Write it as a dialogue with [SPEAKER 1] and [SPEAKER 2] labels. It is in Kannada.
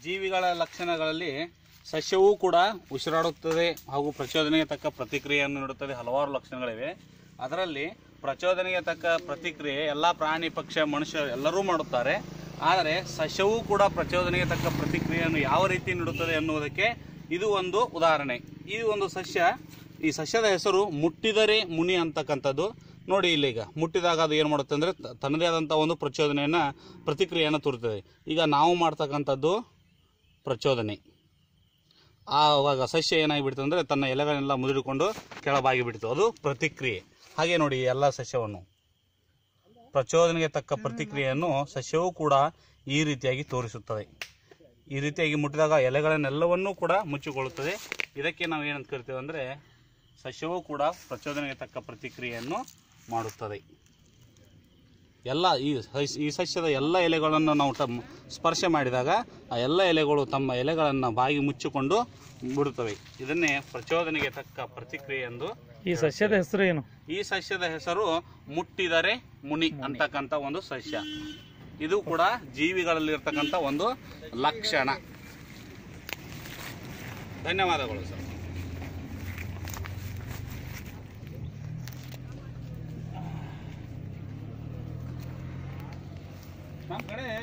[SPEAKER 1] ಜೀವಿಗಳ ಲಕ್ಷಣಗಳಲ್ಲಿ ಸಸ್ಯವೂ ಕೂಡ ಉಸಿರಾಡುತ್ತದೆ ಹಾಗೂ ಪ್ರಚೋದನೆಗೆ ತಕ್ಕ ಪ್ರತಿಕ್ರಿಯೆಯನ್ನು ನೀಡುತ್ತದೆ ಹಲವಾರು ಲಕ್ಷಣಗಳಿವೆ ಅದರಲ್ಲಿ ಪ್ರಚೋದನೆಗೆ ತಕ್ಕ ಪ್ರತಿಕ್ರಿಯೆ ಎಲ್ಲ ಪ್ರಾಣಿ ಪಕ್ಷ ಮನುಷ್ಯ ಎಲ್ಲರೂ ಮಾಡುತ್ತಾರೆ ಆದರೆ ಸಸ್ಯವೂ ಕೂಡ ಪ್ರಚೋದನೆಗೆ ತಕ್ಕ ಪ್ರತಿಕ್ರಿಯೆಯನ್ನು ಯಾವ ರೀತಿ ನೀಡುತ್ತದೆ ಎನ್ನುವುದಕ್ಕೆ ಇದು ಒಂದು ಉದಾಹರಣೆ ಈ ಒಂದು ಸಸ್ಯ ಈ ಸಸ್ಯದ ಹೆಸರು ಮುಟ್ಟಿದರೆ ಮುನಿ ಅಂತಕ್ಕಂಥದ್ದು ನೋಡಿ ಇಲ್ಲಿ ಈಗ ಮುಟ್ಟಿದಾಗ ಅದು ಏನು ಮಾಡುತ್ತೆ ಅಂದರೆ ತನ್ನದೇ ಆದಂಥ ಒಂದು ಪ್ರಚೋದನೆಯನ್ನು ಪ್ರತಿಕ್ರಿಯೆಯನ್ನು ತೋರುತ್ತದೆ ಈಗ ನಾವು ಮಾಡ್ತಕ್ಕಂಥದ್ದು ಪ್ರಚೋದನೆ ಆವಾಗ ಸಸ್ಯ ಏನಾಗಿಬಿಡ್ತು ಅಂದರೆ ತನ್ನ ಎಲೆಗಳನ್ನೆಲ್ಲ ಮುದುಡಿಕೊಂಡು ಕೆಳಬಾಗಿ ಬಿಡ್ತು ಅದು ಪ್ರತಿಕ್ರಿಯೆ ಹಾಗೆ ನೋಡಿ ಈ ಎಲ್ಲ ಸಸ್ಯವನ್ನು ಪ್ರಚೋದನೆಗೆ ತಕ್ಕ ಪ್ರತಿಕ್ರಿಯೆಯನ್ನು ಸಸ್ಯವೂ ಕೂಡ ಈ ರೀತಿಯಾಗಿ ತೋರಿಸುತ್ತದೆ ಈ ರೀತಿಯಾಗಿ ಮುಟ್ಟಿದಾಗ ಎಲೆಗಳನ್ನೆಲ್ಲವನ್ನೂ ಕೂಡ ಮುಚ್ಚಿಕೊಳ್ಳುತ್ತದೆ ಇದಕ್ಕೆ ನಾವು ಏನಂತ ಕರಿತೇವೆ ಅಂದರೆ ಸಸ್ಯವೂ ಕೂಡ ಪ್ರಚೋದನೆಗೆ ತಕ್ಕ ಪ್ರತಿಕ್ರಿಯೆಯನ್ನು ಮಾಡುತ್ತದೆ ಎಲ್ಲ ಈ ಸಸ್- ಈ ಸಸ್ಯದ ಎಲ್ಲ ಎಲೆಗಳನ್ನು ನಾವು ತಮ್ಮ ಸ್ಪರ್ಶ ಮಾಡಿದಾಗ ಆ ಎಲ್ಲ ಎಲೆಗಳು ತಮ್ಮ ಎಲೆಗಳನ್ನು ಬಾಗಿ ಮುಚ್ಚಿಕೊಂಡು ಬಿಡುತ್ತವೆ ಇದನ್ನೇ ಪ್ರಚೋದನೆಗೆ ತಕ್ಕ ಪ್ರತಿಕ್ರಿಯೆ ಎಂದು
[SPEAKER 2] ಈ ಸಸ್ಯದ ಹೆಸರು ಏನು
[SPEAKER 1] ಈ ಸಸ್ಯದ ಹೆಸರು ಮುಟ್ಟಿದರೆ ಮುನಿ ಅಂತಕ್ಕಂಥ ಒಂದು ಸಸ್ಯ ಇದು ಕೂಡ ಜೀವಿಗಳಲ್ಲಿರ್ತಕ್ಕಂಥ ಒಂದು ಲಕ್ಷಣ ಧನ್ಯವಾದಗಳು ಸರ್ ನಮ್ಮ ಕಡೆ